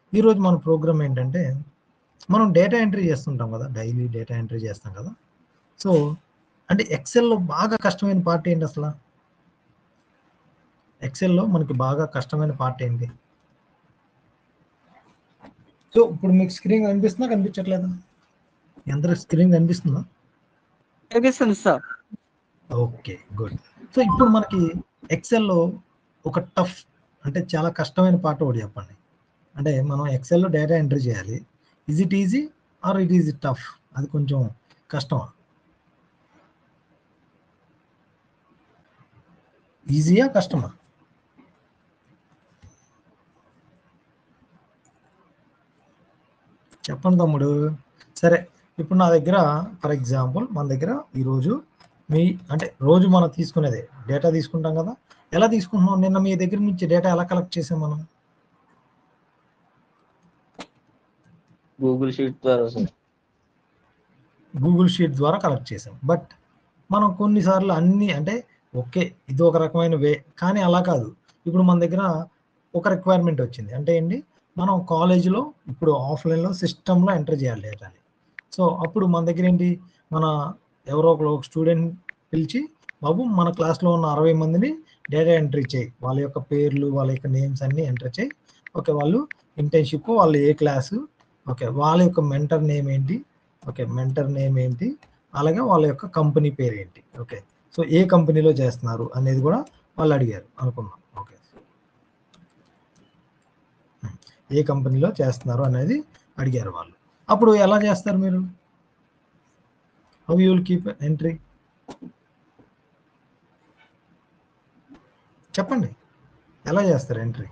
ఈరోజు మన ప్రోగ్రామ్ ఏంటంటే మనం డేటా ఎంట్రీ చేస్తుంటాం కదా డైలీ డేటా ఎంట్రీ చేస్తాం కదా సో అంటే ఎక్సెల్లో బాగా కష్టమైన పార్ట్ ఏంటి అసలు ఎక్సెల్లో మనకి బాగా కష్టమైన పార్ట్ ఏంటి సో ఇప్పుడు మీకు స్క్రీన్ కనిపిస్తుందా కనిపించట్లేదా ఎంత స్క్రీన్ కనిపిస్తుందా కనిపిస్తుంది సార్ ఓకే గుడ్ సో ఇప్పుడు మనకి ఎక్సెల్లో ఒక టఫ్ అంటే చాలా కష్టమైన పార్ట్ ఒకటి చెప్పండి అంటే మనం ఎక్సెల్లో డేటా ఎంట్రీ చేయాలి is it easy or it is tough అది కొంచెం కష్టమా ఈజీయా కష్టమా చెప్పండి తమ్ముడు సరే ఇప్పుడు నా దగ్గర ఫర్ ఎగ్జాంపుల్ మన దగ్గర ఈరోజు మీ అంటే రోజు మనం తీసుకునేదే డేటా తీసుకుంటాం కదా ఎలా తీసుకుంటున్నాం నిన్న మీ దగ్గర నుంచి డేటా ఎలా కలెక్ట్ చేసాం మనం గూగుల్ షీట్ ద్వారా సార్ గూగుల్ షీట్ ద్వారా కలెక్ట్ చేసాం బట్ మనం కొన్నిసార్లు అన్ని అంటే ఓకే ఇది ఒక రకమైన వే కానీ అలా కాదు ఇప్పుడు మన దగ్గర ఒక రిక్వైర్మెంట్ వచ్చింది అంటే ఏంటి మనం కాలేజీలో ఇప్పుడు ఆఫ్లైన్లో సిస్టంలో ఎంటర్ చేయాలి డేటాని సో అప్పుడు మన దగ్గర ఏంటి మన ఎవరో ఒకరు ఒక స్టూడెంట్ పిలిచి బాబు మన క్లాస్లో ఉన్న అరవై మందిని డేటా ఎంట్రీ చేయి వాళ్ళ యొక్క పేర్లు వాళ్ళ యొక్క నేమ్స్ అన్ని ఎంటర్ చేయి ఓకే వాళ్ళు ఇంటర్న్షిప్ వాళ్ళు ఏ క్లాసు ఓకే వాళ్ళ యొక్క మెంటర్ నేమ్ ఏంటి ఓకే మెంటర్ నేమ్ ఏంటి అలాగే వాళ్ళ యొక్క కంపెనీ పేరు ఏంటి ఓకే సో ఏ కంపెనీలో చేస్తున్నారు అనేది కూడా వాళ్ళు అడిగారు అనుకుందాం ఓకే ఏ కంపెనీలో చేస్తున్నారు అనేది అడిగారు వాళ్ళు అప్పుడు ఎలా చేస్తారు మీరు how you will keep entry చెప్పండి ఎలా చేస్తారు ఎంట్రీ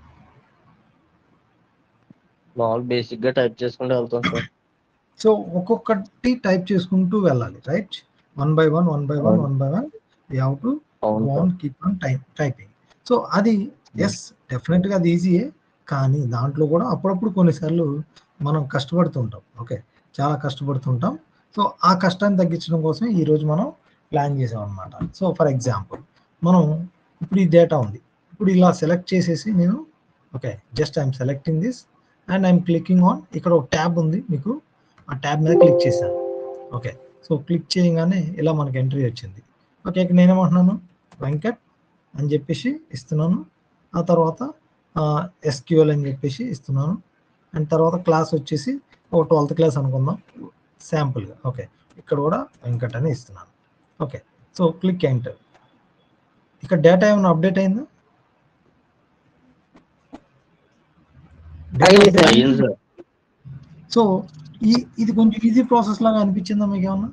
మామూలు బేసిక్ గా టైప్ చేసుకుంటూ వెళ్తాం సార్ సో ఒక్కొక్కటి టైప్ చేసుకుంటూ వెళ్ళాలి right one by one one by one one by one you have to అవును on keep on type typing so అది ఎస్ డెఫినెట్గా అది ఈజీయే కానీ దాంట్లో కూడా అప్పుడప్పుడు కొన్నిసార్లు మనం కష్టపడుతుంటాం ఓకే చాలా కష్టపడుతుంటాం సో ఆ కష్టాన్ని తగ్గించడం కోసం ఈరోజు మనం ప్లాన్ చేసాం అనమాట సో ఫర్ ఎగ్జాంపుల్ మనం ఇప్పుడు ఈ డేటా ఉంది ఇప్పుడు ఇలా సెలెక్ట్ చేసేసి నేను okay just I'm selecting this and I'm clicking on ఇక్కడ ఒక ట్యాబ్ ఉంది మీకు ఆ ట్యాబ్ మీద క్లిక్ చేశాను ఓకే సో క్లిక్ చేయగానే ఇలా మనకి ఎంట్రీ వచ్చింది ఓకే ఇక్కడ నేనేమంటున్నాను వెంకట్ అని చెప్పేసి ఇస్తున్నాను ఆ తర్వాత ఎస్క్యూఎల్ అని చెప్పేసి ఇస్తున్నాను అండ్ తర్వాత క్లాస్ వచ్చేసి ఒక ట్వెల్త్ క్లాస్ అనుకుందాం శాంపుల్గా ఓకే ఇక్కడ కూడా వెంకట్ అని ఇస్తున్నాను ఓకే సో క్లిక్ ఎంటర్ ఇక్కడ డేటా ఏమైనా అప్డేట్ అయిందా అయింది సార్ అయింది సార్ సో ఈ ఇది కొంచెం ఈజీ ప్రాసెస్ లాగా అనిపించిందా మీకు ఏమన్నా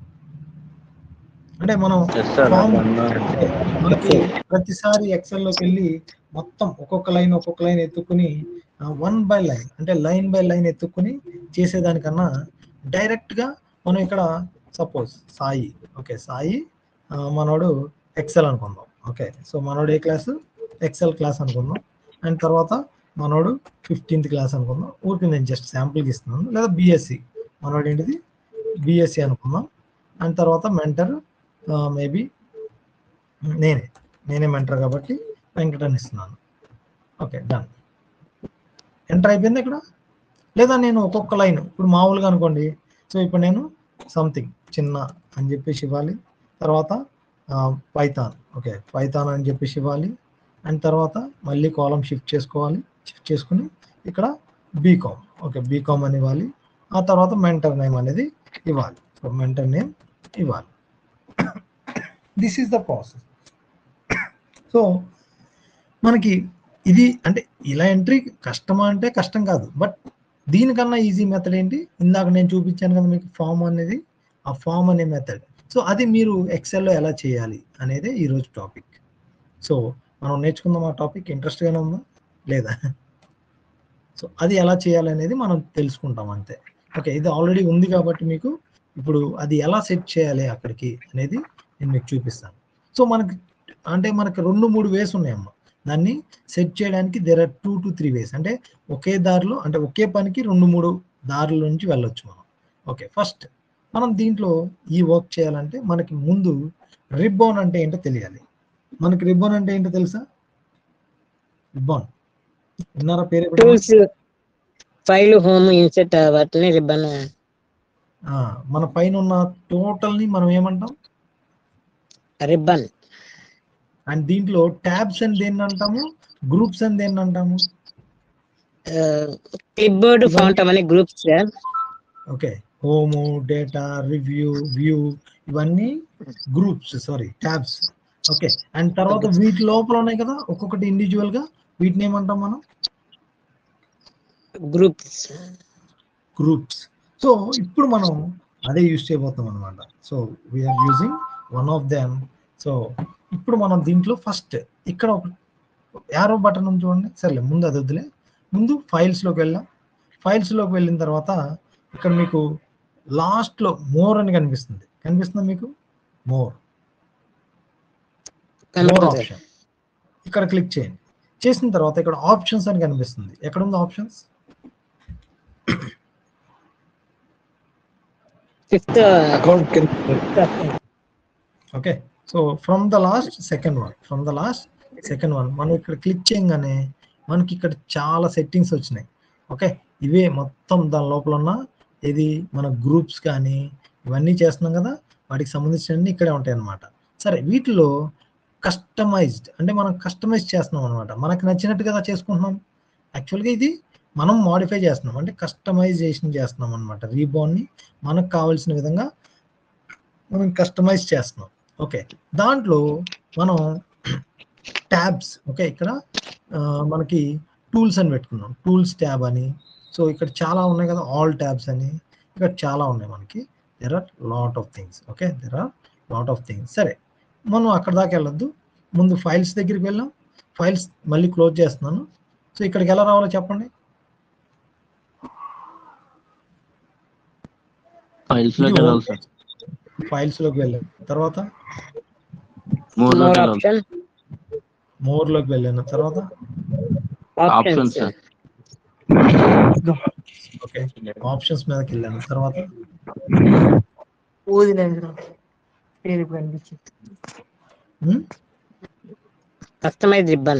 అంటే మనం ఎస్ సార్ Form- మనకి ప్రతిసారి ఎక్సెల్ లోకి వెళ్ళి మొత్తం ఒక్కొక్క లైన్ ఒక్కొక్క లైన్ ఎత్తుకుని వన్ బై లైన్ అంటే లైన్ బై లైన్ ఎత్తుకుని చేసేదానికన్నా డైరెక్ట్ గా మనం ఇక్కడ సపోజ్ సాయి ఓకే సాయి ఆ, మనోడు ఎక్సెల్ అనుకుందాం ఓకే సో మనోడు ఏ క్లాసు ఎక్సెల్ క్లాస్ అనుకుందాం అండ్ తర్వాత మనోడు ఫిఫ్టీన్త్ క్లాస్ అనుకుందాం ఊరికి నేను జస్ట్ శాంపుల్కి ఇస్తున్నాను లేదా బిఎస్సి మనోడు ఏంటిది బిఎస్సి అనుకుందాం అండ్ తర్వాత మెంటర్ మేబీ నేనే నేనే మెంటర్ కాబట్టి వెంకటన్ ఇస్తున్నాను ఓకే డన్ ఎంటర్ అయిపోయింది ఇక్కడ లేదా నేను ఒక్కొక్క లైన్ ఇప్పుడు మామూలుగా అనుకోండి సో ఇప్పుడు నేను సంథింగ్ చిన్న అని చెప్పేసి ఇవ్వాలి తర్వాత పైథాన్ ఓకే పైథాన్ అని చెప్పేసి ఇవ్వాలి అండ్ తర్వాత మళ్ళీ కాలం షిఫ్ట్ చేసుకోవాలి షిఫ్ట్ చేసుకుని ఇక్కడ బీకామ్ ఓకే బీకామ్ అని ఇవ్వాలి ఆ తర్వాత మెంటర్ నేమ్ అనేది ఇవ్వాలి సో మెంటర్ నేమ్ ఇవ్వాలి this is the process so మనకి ఇది అంటే ఇలా ఎంట్రీ కష్టమా అంటే కష్టం కాదు బట్ దీనికన్నా ఈజీ మెథడ్ ఏంటి ఇందాక నేను చూపించాను కదా మీకు ఫామ్ అనేది ఆ ఫామ్ అనే మెథడ్ సో అది మీరు ఎక్సెల్లో ఎలా చేయాలి అనేది ఈరోజు టాపిక్ సో మనం నేర్చుకుందాం ఆ టాపిక్ ఇంట్రెస్ట్గానే ఉందా లేదా సో అది ఎలా చేయాలి అనేది మనం తెలుసుకుంటాం అంతే ఓకే ఇది ఆల్రెడీ ఉంది కాబట్టి మీకు ఇప్పుడు అది ఎలా సెట్ చేయాలి అక్కడికి అనేది నేను మీకు చూపిస్తాను సో మనకి అంటే మనకి రెండు మూడు వేస్ ఉన్నాయమ్మా దాన్ని సెట్ చేయడానికి there are two to three ways అంటే ఒకే దారిలో అంటే ఒకే పనికి రెండు మూడు దారుల నుంచి వెళ్ళొచ్చు మనం ఓకే ఫస్ట్ మనం దీంట్లో ఈ వర్క్ చేయాలంటే మనకి ముందు రిబ్బోన్ అంటే ఏంటో తెలియాలి మనకి రిబ్బోన్ అంటే ఏంటో తెలుసా రిబ్బోన్ విన్నారా పేరు ఎప్పుడైనా? టూల్స్ ఫైల్ హోమ్ ఇన్సెట్ వాటిని రిబ్బన్ ఆ, మన పైన ఉన్న టోటల్ ని మనం ఏమంటాం రిబ్బన్ అండ్ దీంట్లో ట్యాబ్స్ అని దేన్ని అంటాము గ్రూప్స్ అని దేన్ని అంటాము క్లిప్ బోర్డ్ ఫౌంట్ అవన్నీ groups sir okay home data review view ఇవన్నీ groups sorry tabs okay and తర్వాత వీటి లోపల ఉన్నాయి కదా ఒక్కొక్కటి ఇండివిజువల్ గా వీటిని ఏమంటాం మనం గ్రూప్స్ గ్రూప్స్ సో ఇప్పుడు మనం అదే యూజ్ చేయబోతాం అనమాట so we are using one of them so ఇప్పుడు మనం దీంట్లో ఫస్ట్ ఇక్కడ ఒక యారో బటన్ ఉంది చూడండి సరేలే ముందు అది వద్దులే ముందు files లోకి వెళ్ళాం Files లోకి వెళ్ళిన తర్వాత ఇక్కడ మీకు లాస్ట్ లో మోర్ అని కనిపిస్తుంది కనిపిస్తుందా మీకు మోర్ మోర్ ఆప్షన్ ఇక్కడ క్లిక్ చేయండి చేసిన తర్వాత ఇక్కడ ఆప్షన్స్ అని కనిపిస్తుంది ఎక్కడ ఉంది ఆప్షన్స్ ఫిఫ్త్ అకౌంట్ కింద okay so from the last second one from the last second one మనం ఇక్కడ క్లిక్ చేయగానే మనకి ఇక్కడ చాలా సెట్టింగ్స్ వచ్చినాయి ఓకే ఇవే మొత్తం దాని లోపల ఉన్న ఇది మన గ్రూప్స్ కానీ ఇవన్నీ చేస్తున్నాం కదా వాటికి సంబంధించినవన్నీ ఇక్కడే ఉంటాయి అన్నమాట సరే వీటిలో కస్టమైజ్డ్ అంటే మనం కస్టమైజ్ చేస్తున్నాం అనమాట మనకు నచ్చినట్టు కదా చేసుకుంటున్నాం యాక్చువల్గా ఇది మనం మాడిఫై చేస్తున్నాం అంటే కస్టమైజేషన్ చేస్తున్నాం అనమాట రీబోన్ని మనకు కావాల్సిన విధంగా మనం కస్టమైజ్ చేస్తున్నాం ఓకే దాంట్లో మనం ట్యాబ్స్ ఓకే ఇక్కడ ఆ, మనకి టూల్స్ అని పెట్టుకున్నాం టూల్స్ ట్యాబ్ అని సో ఇక్కడ చాలా ఉన్నాయి కదా ఆల్ ట్యాబ్స్ అని ఇక్కడ చాలా ఉన్నాయి మనకి there are lot of things okay there are lot of things సరే మనం అక్కడ దాకా వెళ్ళొద్దు ముందు ఫైల్స్ దగ్గరికి వెళ్ళాం ఫైల్స్ మళ్ళీ క్లోజ్ చేస్తున్నాను సో ఇక్కడికి ఎలా రావాలో చెప్పండి ఫైల్స్ లోకి వెళ్ళాలి సార్ ఫైల్స్ లోకి వెళ్ళాం తర్వాత మోర్ లోకి మోర్ వెళ్ళాలి ఆప్షన్ మోర్ లోకి వెళ్ళాను తర్వాత ఆప్షన్స్ సార్ ఓకే ఆప్షన్స్ మీదకి వెళ్ళాను తర్వాత కస్టమైజ్ రిబ్బన్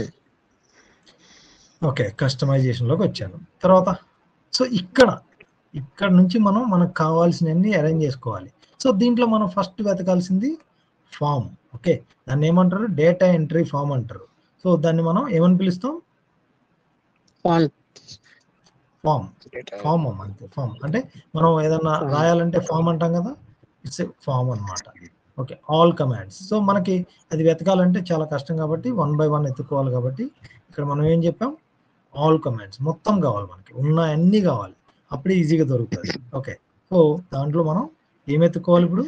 ఓకే కస్టమైజేషన్ లోకి వచ్చాను తర్వాత సో ఇక్కడ ఇక్కడ నుంచి మనం మనకు కావాల్సినవన్నీ అరేంజ్ చేసుకోవాలి సో దీంట్లో మనం ఫస్ట్ వెతకాల్సింది ఫామ్ ఓకే దాన్ని ఏమంటారు డేటా ఎంట్రీ ఫామ్ అంటారు సో దాన్ని మనం ఏమని పిలుస్తాం ఫాంట్ ఫామ్ ఫామ్ అమ్మ అంతే ఫామ్ అంటే మనం ఏదన్నా రాయాలంటే ఫామ్ అంటాం కదా ఇట్స్ ఫామ్ అన్నమాట ఓకే ఆల్ కమాండ్స్ సో మనకి అది వెతకాలంటే చాలా కష్టం కాబట్టి వన్ బై వన్ ఎత్తుకోవాలి కాబట్టి ఇక్కడ మనం ఏం చెప్పాం ఆల్ కమాండ్స్ మొత్తం కావాలి మనకి ఉన్న అన్ని కావాలి అప్పుడే ఈజీగా దొరుకుతుంది ఓకే సో దాంట్లో మనం ఏం ఎత్తుకోవాలి ఇప్పుడు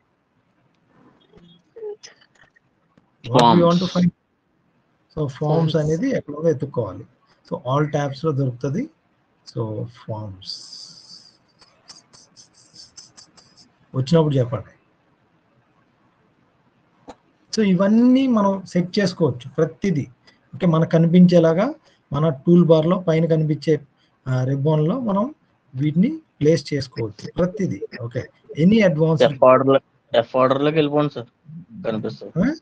Forms. Find so forms Forms. అనేది ఎక్కడో ఎత్తుక్కోవాలి సో ఆల్ ట్యాబ్స్ లో దొరుకుతుంది సో ఫార్మ్స్ వచ్చినప్పుడు చెప్పండి సో ఇవన్నీ మనం సెట్ చేసుకోవచ్చు ప్రతిదీ ఓకే మనకు కనిపించేలాగా మన టూల్ బార్ లో పైన కనిపించే రిబ్బన్ లో మనం వీటిని ప్లేస్ చేసుకోవచ్చు ప్రతిదీ okay any advance F order లో ఎఫ్ ఆర్డర్ లోకి వెళ్ళిపోండి సార్ కనిపిస్తుంది Huh?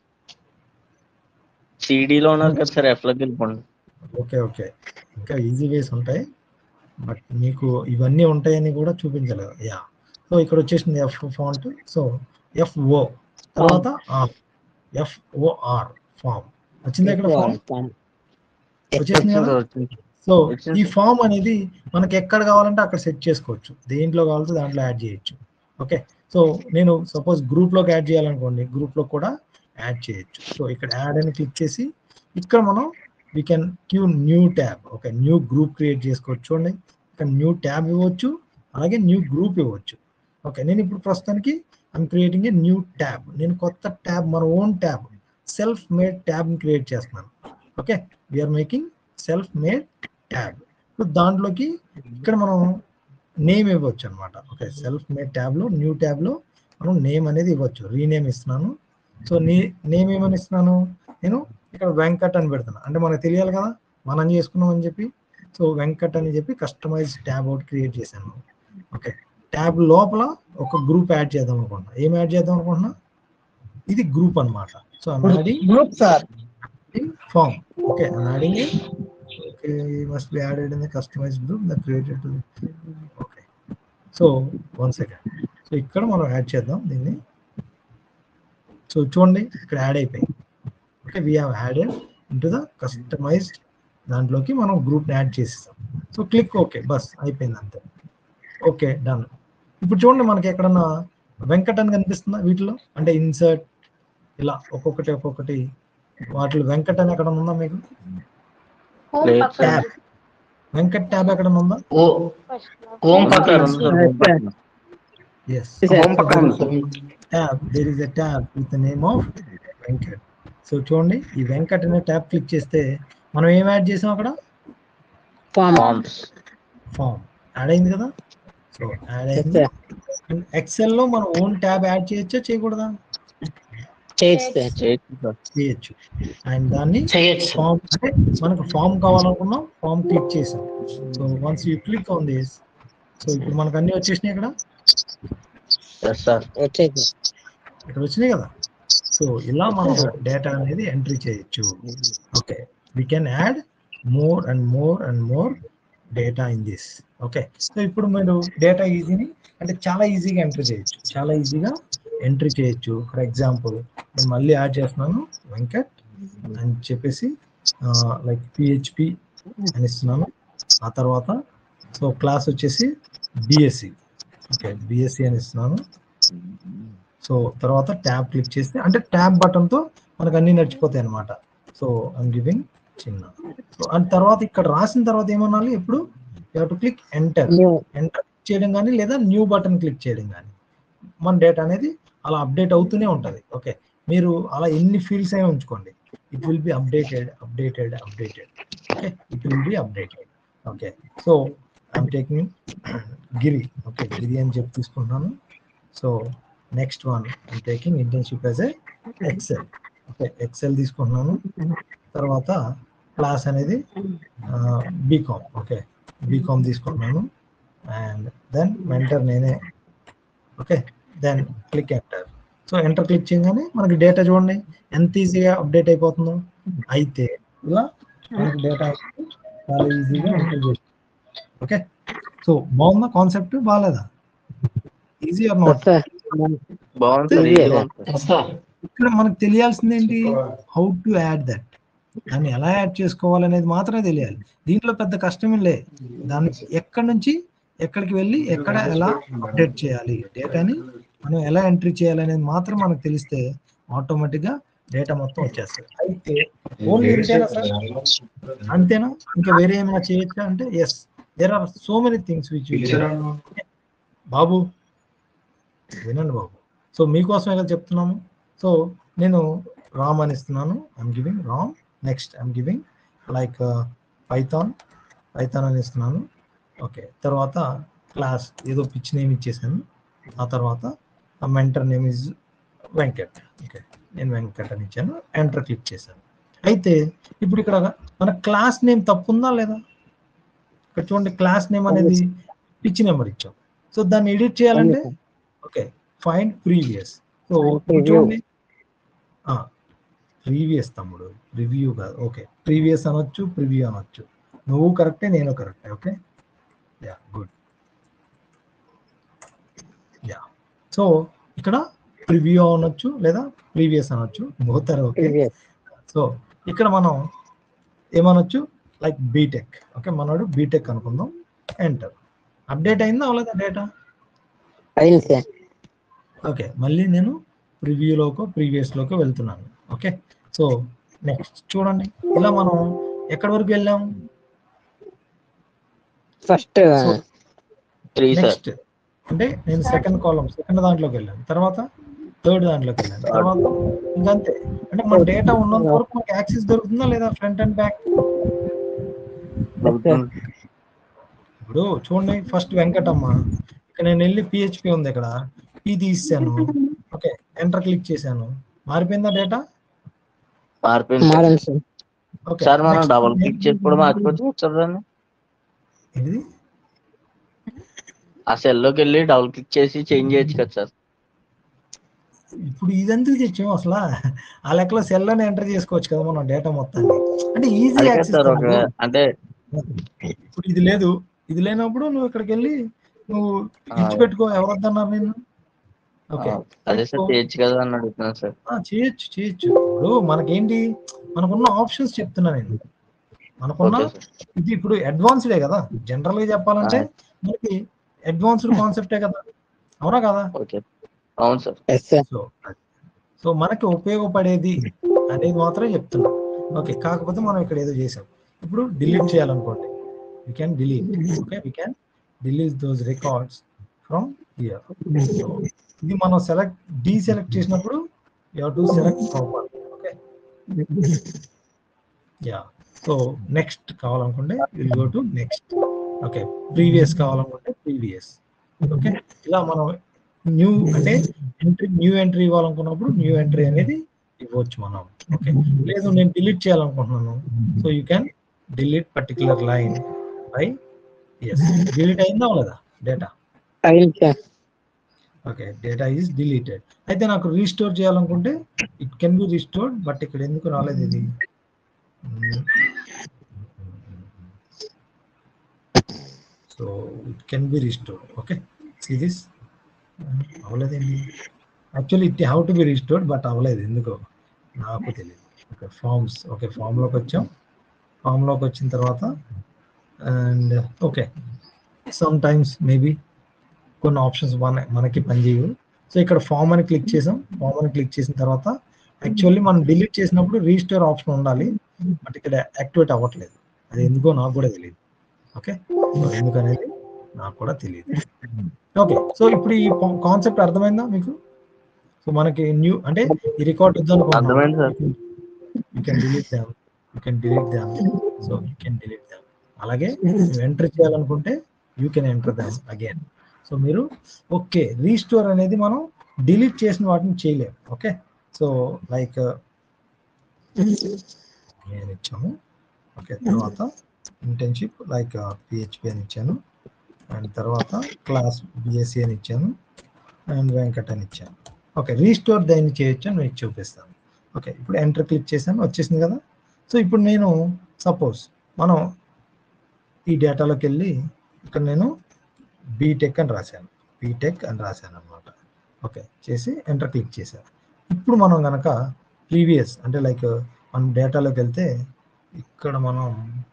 CD లో ఉన్నారు కదా సార్ ఎఫ్ లోకి వెళ్ళిపోండి ఓకే ఓకే ఇంకా ఈజీ వేస్ ఉంటాయి బట్ మీకు ఇవన్నీ ఉంటాయని కూడా చూపించలేదు యా సో ఇక్కడ వచ్చేసింది ఎఫ్ ఫాంట్ సో ఎఫ్ఓ తర్వాత ఆర్ ఎఫ్ఓఆర్ ఫామ్ వచ్చింది ఇక్కడ ఫామ్ వచ్చేసింది కదా వచ్చింది. సో వచ్చింది ఈ సార్. ఫామ్ అనేది మనకి ఎక్కడ కావాలంటే అక్కడ సెట్ చేసుకోవచ్చు దేంట్లో కావాలంటే దాంట్లో యాడ్ చేయొచ్చు ఓకే సో నేను సపోజ్ గ్రూప్ లోకి యాడ్ చేయాలనుకోండి గ్రూప్ లో కూడా యాడ్ చేయొచ్చు సో ఇక్కడ యాడ్ అని క్లిక్ చేసి ఇక్కడ మనం we can queue new tab okay new group create చేసుకోవచ్చు చూడండి ఇక్కడ న్యూ ట్యాబ్ ఇవ్వచ్చు అలాగే న్యూ గ్రూప్ ఇవ్వచ్చు ఓకే నేను ఇప్పుడు ప్రస్తుతానికి I'm creating a new tab నేను కొత్త ట్యాబ్ మన own tab self made tab create చేస్తున్నాను okay we are making self made tab so దాంట్లోకి ఇక్కడ మనం నేమ్ ఇవ్వచ్చు అనమాట ఓకే సెల్ఫ్ మేడ్ ట్యాబ్ లో న్యూ ట్యాబ్ లో మనం నేమ్ అనేది ఇవ్వచ్చు రీనేమ్ ఇస్తున్నాను సో నీ నేమ్ ఏమని ఇస్తున్నాను నేను ఇక్కడ వెంకట్ అని పెడుతున్నా అంటే మనకు తెలియాలి కదా మనం చేసుకున్నాం అని చెప్పి సో వెంకట్ అని చెప్పి కస్టమైజ్ ట్యాబ్ ఒకటి క్రియేట్ చేశాను ఓకే ట్యాబ్ లోపల ఒక గ్రూప్ యాడ్ చేద్దాం అనుకుంటున్నా ఏం యాడ్ చేద్దాం అనుకుంటున్నా ఇది గ్రూప్ అన్నమాట so adding group sir form okay adding okay must be added in the customize group the created okay so one second so ఇక్కడ మనం యాడ్ చేద్దాం దీన్ని సో చూడండి ఇక్కడ యాడ్ అయిపోయింది okay we have added into the customized దాంట్లోకి మనం group add చేసేస్తాం సో క్లిక్ ఓకే బస్ అయిపోయింది అంతే ఓకే డన్ ఇప్పుడు చూడండి మనకి ఎక్కడన్నా వెంకట్ అని కనిపిస్తుందా వీటిలో అంటే ఇన్సర్ట్ ఇలా ఒక్కొక్కటి ఒక్కొక్కటి వాటిలో వెంకట్ అని ఎక్కడ ఉందా మీకు లేదు సార్ ట్యాబ్ వెంకట్ ట్యాబ్ ఎక్కడ ఉందా ఓ ఓం ఉంది పక్కన సార్ ఉంది సార్ హోమ్ పక్కన. ఎస్ ఓం పక్కన ఉంది sir. Tab there is a tab with the name of Venkat so చూడండి ఈ వెంకట్ అనే ట్యాబ్ క్లిక్ చేస్తే మనం ఏం యాడ్ చేసాం అక్కడ ఫామ్ ఫార్మ్స్ ఫామ్ యాడ్ అయింది కదా సో యాడ్ అయింది ఎక్సెల్ లో మనం ఓన్ ట్యాబ్ యాడ్ చేయొచ్చా చేయకూడదా చేయొచ్చు సార్ చేయొచ్చు సార్ చేయొచ్చు అండ్ దాన్ని చేయొచ్చు ఫామ్ అంటే మనకు ఫామ్ కావాలనుకున్నాం ఫామ్ క్లిక్ చేసాం so once you click on this so ఇప్పుడు మనకు అన్ని వచ్చేసినాయి ఇక్కడ ఎస్ సార్ వచ్చేది ఇక్కడ వచ్చినాయి కదా సో ఇలా మనం డేటా అనేది ఎంట్రీ చేయొచ్చు okay we can add more and more and more data in this okay so ఇప్పుడు మీరు డేటా ఈజీని అంటే చాలా ఈజీగా ఎంట్రీ చేయొచ్చు చాలా ఈజీగా ఎంట్రీ చేయొచ్చు ఫర్ ఎగ్జాంపుల్ నేను మళ్ళీ యాడ్ చేస్తున్నాను వెంకట్ అని చెప్పేసి లైక్ పిహెచ్పి అని ఇస్తున్నాను ఆ తర్వాత సో క్లాస్ వచ్చేసి బిఎస్సి ఓకే బిఎస్సి అని ఇస్తున్నాను సో తర్వాత ట్యాబ్ క్లిక్ చేస్తే అంటే ట్యాబ్ బటన్ తో మనకు అన్ని నడిచిపోతాయి అనమాట సో ఐమ్ గివింగ్ చిన్న సో అండ్ తర్వాత ఇక్కడ రాసిన తర్వాత ఏమనాలి ఎప్పుడు you to click enter new enter చేయడం కానీ లేదా న్యూ బటన్ క్లిక్ చేయడం కానీ మన డేటా అనేది అలా అప్డేట్ అవుతూనే ఉంటుంది ఓకే మీరు అలా ఎన్ని ఫీల్డ్స్ అయినా ఉంచుకోండి it will be updated updated updated okay it will be updated okay so I'm taking Giri okay Giri అని చెప్పి తీసుకుంటున్నాను so next one I'm taking internship as a excel okay excel తీసుకుంటున్నాను తర్వాత క్లాస్ అనేది బీకామ్ ఓకే బీకామ్ తీసుకుంటున్నాను and then mentor నేనే okay then click enter so enter click చేయగానే మనకి డేటా చూడండి ఎంత ఈజీగా అప్డేట్ అయిపోతుందో అయితే ఇలా మనకి డేటా చాలా ఈజీగా ఓకే సో బాగుందా కాన్సెప్ట్ బాగాలేదా ఈజీ ఆర్ నాట్ సార్ బాగుంది సార్ Easy easy గా అదే. ఉంది సార్. ఎస్ సార్ ఇక్కడ మనకు తెలియాల్సింది ఏంటి హౌ టు యాడ్ దట్ దాన్ని ఎలా యాడ్ చేసుకోవాలనేది మాత్రమే తెలియాలి దీంట్లో పెద్ద కష్టమే లే దాన్ని ఎక్కడి నుంచి ఎక్కడికి వెళ్ళి ఎక్కడ ఎలా అప్డేట్ చేయాలి డేటాని మనం ఎలా ఎంట్రీ చేయాలి అనేది మాత్రం మనకు తెలిస్తే ఆటోమేటిక్ గా డేటా మొత్తం వచ్చేస్తుంది అయితే ఓన్లీ ఇంతేనా సార్ అంతేనా ఇంకా వేరే ఏమైనా చేయొచ్చా అంటే yes there are so many things which బాబు వినండి బాబు సో మీకోసమే కదా చెప్తున్నాము సో నేను రామ్ అని ఇస్తున్నాను I'm giving Ram next I'm giving like Python Python అని ఇస్తున్నాను ఓకే తర్వాత క్లాస్ ఏదో పిచ్ నేమ్ ఇచ్చేసాను ఆ తర్వాత ఆ mentor name is Venkat okay నేను వెంకట్ అని ఇచ్చాను ఎంటర్ క్లిక్ చేశాను అయితే ఇప్పుడు ఇక్కడ మన క్లాస్ నేమ్ తప్పు ఉందా లేదా ఇక్కడ చూడండి క్లాస్ నేమ్ అనేది పిచ్ నెంబర్ ఇచ్చాం సో దాన్ని ఎడిట్ చేయాలంటే okay find previous so Preview. చూడండి ప్రీవియస్ తమ్ముడు రివ్యూ కాదు ఓకే ప్రీవియస్ అనొచ్చు ప్రివ్యూ అనొచ్చు నువ్వు కరెక్టే నేను కరెక్టే okay yeah good yeah so ఇక్కడ ప్రివ్యూ అనొచ్చు లేదా ప్రీవియస్ అనొచ్చు పోతారు ఓకే ప్రీవియస్ సో ఇక్కడ మనం ఏమనొచ్చు లైక్ బీటెక్ ఓకే మనోడు బీటెక్ అనుకుందాం ఎంటర్ అప్డేట్ అయిందా అవ్వలేదా డేటా అయింది సార్ ఓకే మళ్ళీ నేను ప్రివ్యూలోకో ప్రీవియస్లోకో వెళ్తున్నాను ఓకే సో నెక్స్ట్ చూడండి ఇలా మనం ఎక్కడి వరకు వెళ్ళాం ఫస్ట్ త్రీ సార్ నెక్స్ట్ అంటే నేను సెకండ్ కాలం సెకండ్ దాంట్లోకి వెళ్ళాను తర్వాత థర్డ్ దాంట్లోకి వెళ్ళాను తర్వాత ఇంకంతే అంటే మన డేటా ఉన్నంత వరకు మనకి యాక్సెస్ దొరుకుతుందా లేదా ఫ్రంట్ అండ్ బ్యాక్ దొరుకుతుంది. ఇప్పుడు చూడండి ఫస్ట్ వెంకటమ్మ ఇక్కడ నేను వెళ్ళి పిహెచ్పి ఉంది ఇక్కడ పి తీసాను ఓకే ఎంటర్ క్లిక్ చేశాను మారిపోయిందా డేటా మారిపోయింది సార్. మారన్ సార్ ఓకే సార్ మనం next డబుల్ క్లిక్ చేసి కూడా మార్చుకోవచ్చు చూడండి ఏంటిది ఆ సెల్ లోకి వెళ్ళి డబుల్ క్లిక్ చేసి చేంజ్ చేయొచ్చు కదా సార్ ఇప్పుడు ఇదెందుకు తెచ్చాము అసలు ఆ లెక్కలో సెల్ అని ఎంటర్ చేసుకోవచ్చు కదా మనం డేటా మొత్తాన్ని అంటే ఈజీ అదే కదా యాక్సెస్ సార్ ఒక అంటే ఇప్పుడు ఇది లేదు ఇది లేనప్పుడు నువ్వు ఇక్కడికి వెళ్ళి నువ్వు ఆ, ఇచ్చిపెట్టుకో ఎవరు వద్దన్నారు నేను ఆ, ఓకే అదే సార్ చేయొచ్చు కదా అని అడుగుతున్నాను సార్ ఆ, చేయొచ్చు చేయొచ్చు ఇప్పుడు మనకేంటి మనకున్న ఆప్షన్స్ చెప్తున్నా నేను మనకున్న ఓకే సార్ ఇది ఇప్పుడు అడ్వాన్స్డే కదా జనరల్ గా చెప్పాలంటే మనకి అడ్వాన్స్డ్ కాన్సెప్టే కదా అవునా కదా ఓకే అవును sir yes sir so so మనకి ఉపయోగపడేది అనేది మాత్రమే చెప్తున్నా ఓకే కాకపోతే మనం ఇక్కడ ఏదో చేసాం ఇప్పుడు డిలీట్ చేయాలనుకోండి we can delete okay we can delete those records from here so ఇది మనం సెలెక్ట్ డీసెలెక్ట్ చేసినప్పుడు you to select proper okay yeah so next కావాలనుకుంటే will go to next okay previous కావాలనుకుంటే ప్రీవియస్ ఓకే ఇలా మనం new అంటే entry new entry ఇవ్వాలనుకున్నప్పుడు new entry అనేది ఇవ్వచ్చు మనం ఓకే లేదు నేను డిలీట్ చేయాలనుకుంటున్నాను so you can delete particular line by yes delete అయిందా లేదా డేటా అయింది sir okay data is deleted అయితే నాకు రీస్టోర్ చేయాలనుకుంటే it can be restored but ఇక్కడ ఎందుకు రాలేదు ఇది so it can be restored okay see this అవ్వలేదండి actually it have to be restored but అవ్వలేదు ఎందుకో నాకు తెలియదు ఓకే ఫార్మ్స్ ఓకే ఫామ్లోకి వచ్చాం ఫామ్లోకి వచ్చిన తర్వాత and okay sometimes maybe కొన్ని ఆప్షన్స్ మన మనకి పనిచేయవు సో ఇక్కడ ఫామ్ అని క్లిక్ చేసాం ఫామ్ అని క్లిక్ చేసిన తర్వాత యాక్చువల్లీ మనం డిలీట్ చేసినప్పుడు రీస్టోర్ ఆప్షన్ ఉండాలి బట్ ఇక్కడ యాక్టివేట్ అవ్వట్లేదు అది ఎందుకో నాకు కూడా తెలియదు ఓకే సో ఎందుకనేది నాకు కూడా తెలియదు ఓకే సో ఇప్పుడు ఈ కాన్సెప్ట్ అర్థమైందా మీకు సో మనకి న్యూ అంటే ఈ రికార్డ్ అర్థమైంది sir. You can delete them you can delete them so you can delete them అలాగే ఎంటర్ చేయాలనుకుంటే you can enter them again so మీరు ఓకే రీస్టోర్ అనేది మనం డిలీట్ చేసిన వాటిని చేయలేము ఓకే సో లైక్ నేను ఇచ్చాము ఓకే తర్వాత ఇంటర్న్షిప్ లైక్ పిహెచ్పి అని ఇచ్చాను అండ్ తర్వాత క్లాస్ బిఎస్సి అని ఇచ్చాను అండ్ వెంకట్ అని ఇచ్చాను ఓకే రీస్టోర్ దాన్ని చేయొచ్చు అని మీకు చూపిస్తాను ఓకే ఇప్పుడు ఎంటర్ క్లిక్ చేశాను వచ్చేసింది కదా సో ఇప్పుడు నేను సపోజ్ మనం ఈ డేటాలోకి వెళ్ళి ఇక్కడ నేను బీటెక్ అని రాశాను బీటెక్ అని రాశాను అనమాట ఓకే చేసి ఎంటర్ క్లిక్ చేశాను ఇప్పుడు మనం కనుక ప్రీవియస్ అంటే లైక్ మనం డేటాలోకి వెళ్తే ఇక్కడ మనం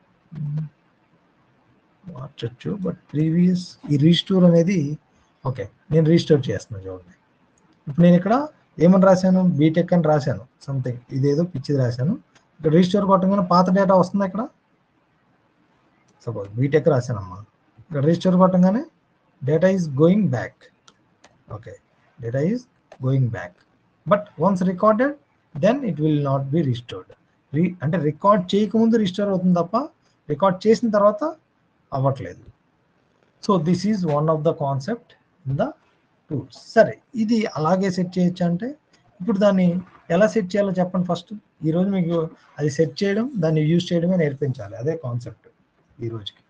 మార్చచ్చు బట్ ప్రీవియస్ ఈ రీస్టోర్ అనేది ఓకే నేను రీస్టోర్ చేస్తున్నాను చూడండి ఇప్పుడు నేను ఇక్కడ ఏమని రాశాను బీటెక్ అని రాశాను సంథింగ్ ఇదేదో పిచ్చిది రాశాను ఇక్కడ రీస్టోర్ కొట్టగానే పాత డేటా వస్తుంది ఇక్కడ సపోజ్ బీటెక్ రాశానమ్మా ఇక్కడ రీస్టోర్ కొట్టగానే data is going back okay data is going back but once recorded then it will not be restored రీ అంటే రికార్డ్ చేయకముందు రిస్టోర్ అవుతుంది తప్ప రికార్డ్ చేసిన తర్వాత అవ్వట్లేదు so this is one of the concept in the tools సరే ఇది అలాగే సెట్ చేయొచ్చు అంటే ఇప్పుడు దాన్ని ఎలా సెట్ చేయాలో చెప్పండి ఫస్ట్ ఈరోజు మీకు అది సెట్ చేయడం దాన్ని యూజ్ చేయడమే నేర్పించాలి అదే కాన్సెప్ట్ ఈ రోజుకి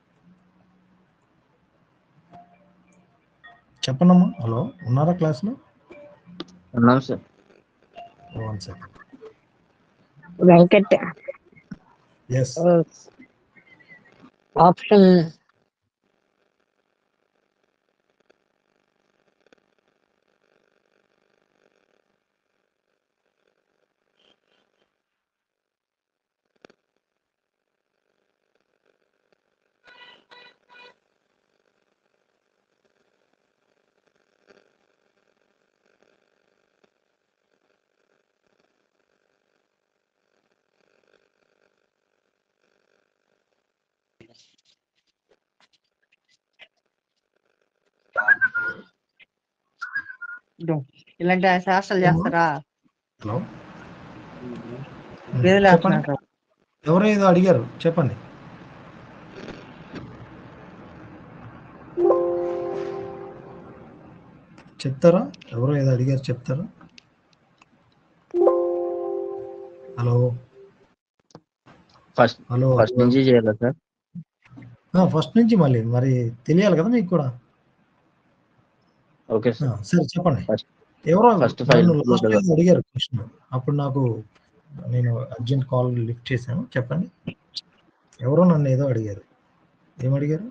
చెప్పండమ్మా హలో ఉన్నారా క్లాస్లో ఉన్నాం sir one second Venkat yes option ఇలాంటి శాస్త్రాలు చేస్తారా హలో గేదెలు చెప్పండి వేస్తున్నారు. ఎవరో ఏదో అడిగారు చెప్పండి చెప్తారా ఎవరో ఏదో అడిగారు చెప్తారా హలో ఫస్ట్ హలో ఫస్ట్ నుంచి చేయాలా సార్ ఫస్ట్ నుంచి మళ్ళీ మరి తెలియాలి కదా మీకు కూడా ఓకే ఆ, సార్ సరే చెప్పండి First- ఎవరో first file నన్ను last ఉంటుంది. time అడిగారు క్వశ్చన్ అప్పుడు నాకు నేను అర్జెంట్ కాల్ లిఫ్ట్ చేశాను చెప్పండి ఎవరో నన్ను ఏదో అడిగారు ఏమడిగారు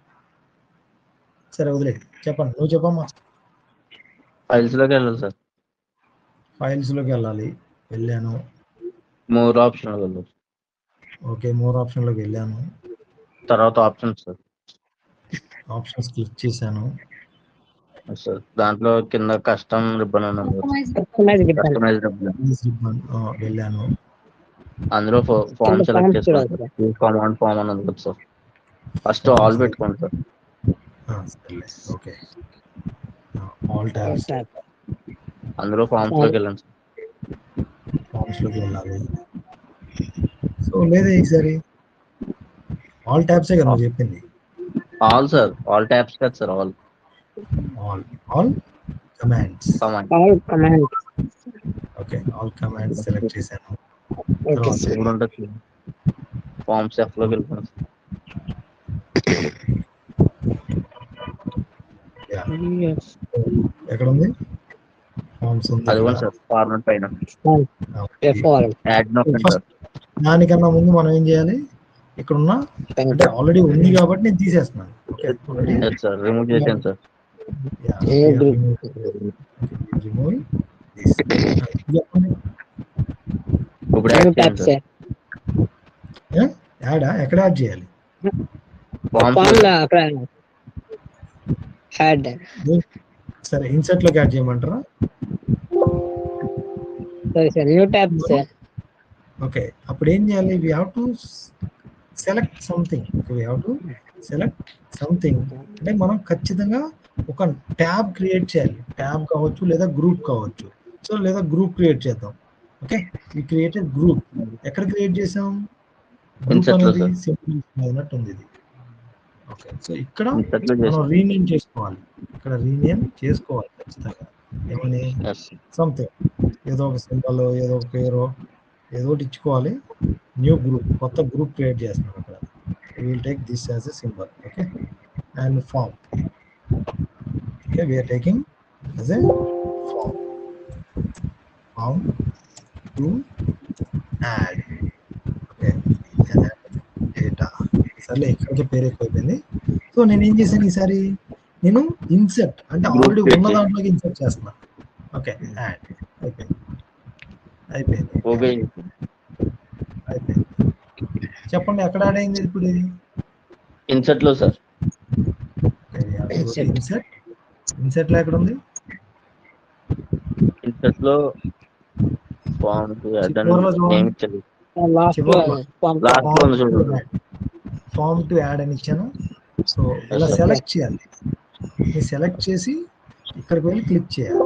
సరే వదిలే చెప్పండి నువ్వు చెప్పమ్మా ఫైల్స్ లోకి వెళ్ళాలి సార్ ఫైల్స్ లోకి వెళ్ళాలి వెళ్ళాను మోర్ ఆప్షన్ వెళ్ళాలి ఓకే మోర్ ఆప్షన్ లోకి వెళ్ళాను తర్వాత ఆప్షన్స్ సార్ ఆప్షన్స్ క్లిక్ చేశాను సార్ దాంట్లో కింద కస్టమ్ రిబ్బన్ అని ఉంది customize ribbon customize ribbon Please ribbon, ఆ, వెళ్ళాను అందులో ఫామ్ కింద సెలెక్ట్ forms చేసుకోండి చూడాలి సార్ ఫామ్ అండ్ ఫామ్ అని ఉంది కదా సార్ ఫస్ట్ ఆల్ పెట్టుకోండి సార్ ఆ, సర్లే ఓకే ఆల్ ట్యాబ్స్ అందులో ఫామ్స్ లోకి వెళ్ళండి సార్ ఫామ్స్ లోకి వెళ్ళాలి సో లేదా ఈసారి ఆల్ ట్యాబ్సే కదా నువ్వు చెప్పింది ఆల్ సార్ ఆల్ ట్యాబ్స్ కదా sir all all all commands command all command okay all commands select చేశాను ఓకే తర్వాత ఇప్పుడు ఉంటుంది ఫామ్స్ ఎఫ్ లోకి వెళ్ళిపోండి సార్ yeah, ఎక్కడ ఉంది ఫామ్స్ ఉంది అది కూడా ఇక్కడ. సార్ ఫార్మట్ పైన Okay. Form add note sir దానికన్నా ముందు మనం ఏం చేయాలి ఇక్కడ ఉన్న అంటే ఆల్రెడీ ఉంది కాబట్టి నేను తీసేస్తున్నాను okay already yes sir remove చేసాను సార్ రిమూవ్ చెప్పండి ఇప్పుడు యాడ్ చేయండి ట్యాబ్స్ సార్ యాడా ఎక్కడ యాడ్ చేయాలి ఫామ్స్ ఫామ్ లో అక్కడ హ్యాడ్ సరే ఇన్సర్ట్ లోకి యాడ్ చేయమంటారా సరే sir new tab sir okay అప్పుడు ఏం చేయాలి we have to select something we have to select something అంటే మనం ఖచ్చితంగా ఒక ట్యాబ్ క్రియేట్ చేయాలి ట్యాబ్ కావచ్చు లేదా గ్రూప్ కావచ్చు సో లేదా గ్రూప్ క్రియేట్ చేద్దాం ఓకే ఈ క్రియేటెడ్ గ్రూప్ ఎక్కడ క్రియేట్ చేసాం గ్రూప్ Insert లో, అనేది sir. సింపుల్ అయినట్టు ఉంది ఇది ఓకే సో ఇక్కడ ఇన్సర్ట్ లో మనం చేసాను రీనేమ్ చేసుకోవాలి ఇక్కడ రీనేమ్ చేసుకోవాలి ఖచ్చితంగా ఏమని ఎస్ సంథింగ్ ఏదో ఒక సింబల్ ఏదో ఒక పేరు ఏదో ఒకటి ఇచ్చుకోవాలి న్యూ గ్రూప్ కొత్త గ్రూప్ క్రియేట్ చేస్తున్నాం అక్కడ will take this as a symbol okay and form okay we're taking as a form form to add okay data సర్లే ఇక్కడికి పేరు ఎక్కువైపోయింది సో నేను ఏం చేశాను ఈసారి నేను ఇన్సెట్ అంటే Group ఆల్రెడీ ఉన్న create దాంట్లోకి ఇన్సెట్ చేస్తున్నా ఓకే యాడ్ అయిపోయింది అయిపోయింది ఓకే అయిపోయింది చెప్పండి ఎక్కడ యాడ్ అయింది ఇప్పుడు ఇది ఇన్సర్ట్ లో సార్ Insert. ఇన్సెట్ ఇన్సెట్ లో ఎక్కడ ఉంది ఇన్సర్ట్ లో ఫామ్ చివరిలో చూడండి. నేమ్ ఇచ్చారు లాస్ట్ లో చివరిలో. ఫామ్ లాస్ట్ లో ఉంది చూడండి ఫామ్ టు యాడ్ అని ఇచ్చాను సో ఇలా Yes, sir. సెలెక్ట్ చేయాలి ఇది సెలెక్ట్ చేసి ఇక్కడికి వెళ్ళి క్లిక్ చేయాలి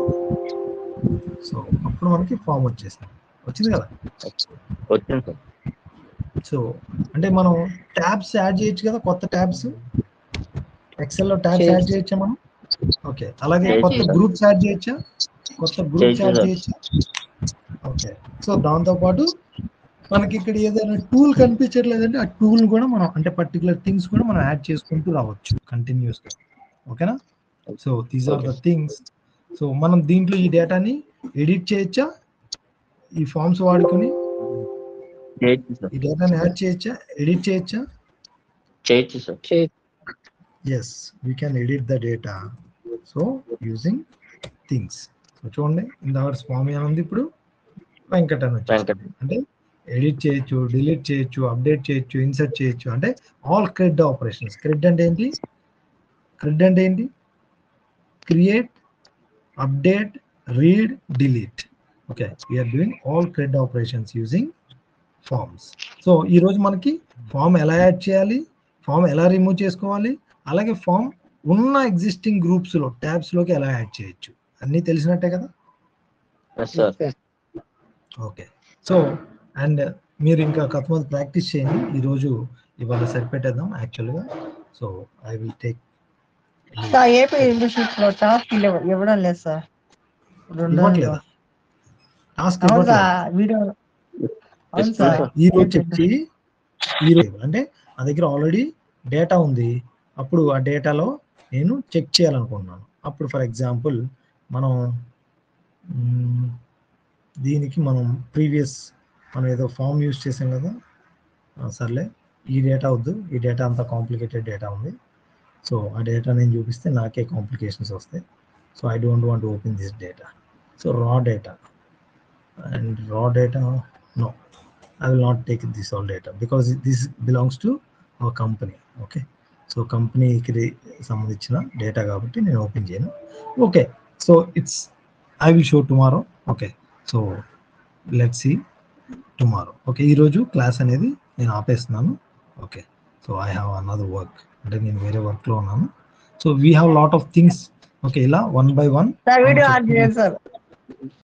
సో అప్పుడు మనకి ఫామ్ వచ్చేసింది వచ్చింది కదా వచ్చింది సార్ సో అంటే మనం ట్యాబ్స్ యాడ్ చేయొచ్చు కదా కొత్త ట్యాబ్స్ ఎక్సెల్ లో ట్యాబ్స్ చేయొచ్చు. యాడ్ చేయొచ్చా మనం ఓకే అలాగే చేయొచ్చు, కొత్త sir. గ్రూప్స్ యాడ్ చేయొచ్చా కొత్త గ్రూప్స్ చేయొచ్చు, యాడ్ sir. చేయొచ్చా ఓకే సో దాంతో పాటు మనకి ఇక్కడ ఏదైనా టూల్ కనిపించట్లేదంటే ఆ టూల్ కూడా మనం అంటే పర్టికులర్ థింగ్స్ కూడా మనం యాడ్ చేసుకుంటూ రావచ్చు కంటిన్యూస్ గా ఓకేనా so these are the Okay. Things so మనం దీంట్లో ఈ డేటాని ఎడిట్ చేయొచ్చా ఈ ఫామ్స్ వాడుకొని చేయొచ్చు సార్ ఈ డేటాని యాడ్ చేయొచ్చా ఎడిట్ చేయొచ్చా చేయొచ్చు sir yes we can edit the data so using things so చూడండి ఇందాక స్వామి అని ఉంది ఇప్పుడు వెంకట్ అని వచ్చేసింది. వెంకట్ అంటే ఎడిట్ చేయొచ్చు డిలీట్ చేయొచ్చు అప్డేట్ చేయొచ్చు ఇన్సర్ట్ చేయొచ్చు అంటే ఆల్ క్రెడ్ ఆపరేషన్స్ క్రెడ్ అంటే ఏంటి క్రెడ్ అంటే ఏంటి create update read delete okay we're doing all CRUD operations using forms so ఈరోజు మనకి ఫామ్ ఎలా యాడ్ చేయాలి ఫామ్ ఎలా రిమూవ్ చేసుకోవాలి అలాగే ఫామ్ ఉన్న ఎగ్జిస్టింగ్ గ్రూప్స్ లో ట్యాబ్స్ లోకి ఎలా యాడ్ చేయొచ్చు అన్నీ తెలిసినట్టే కదా yes sir okay so and మీరు ఇంకా కథమది ప్రాక్టీస్ చేయండి ఈరోజు ఇవాళ సరిపెట్టేద్దాం యాక్చువల్గా so I will take sir AP internship లో టాస్క్ ఇవ్వడం లేదు సార్ రెండు ఇవ్వట్లేదా టాస్క్ అవును ఇవ్వట్లేదు సార్ వీడియో అవును Yes, sir. సార్ ఈ రోజు చెప్పి ఈ రోజు అంటే నా దగ్గర ఆల్రెడీ డేటా ఉంది అప్పుడు ఆ డేటాలో నేను చెక్ చేయాలనుకుంటున్నాను అప్పుడు ఫర్ ఎగ్జాంపుల్ మనం మ్, దీనికి మనం ప్రీవియస్ మనం ఏదో ఫామ్ యూజ్ చేసాం కదా ఆ, సర్లే ఈ డేటా వద్దు ఈ డేటా అంతా కాంప్లికేటెడ్ డేటా ఉంది సో ఆ డేటా నేను చూపిస్తే నాకే కాంప్లికేషన్స్ వస్తాయి so I don't want open this data so raw data and raw data no I will not take this all data because this belongs to our company okay so కంపెనీకి సంబంధించిన data కాబట్టి నేను open చేయను okay so it's I will show tomorrow okay so let see tomorrow okay ఈరోజు class అనేది నేను ఆపేస్తున్నాను okay so I have another work అంటే నేను వేరే వర్క్లో ఉన్నాను so we have lot of things okay ఇలా one by one sir video on చేయండి సార్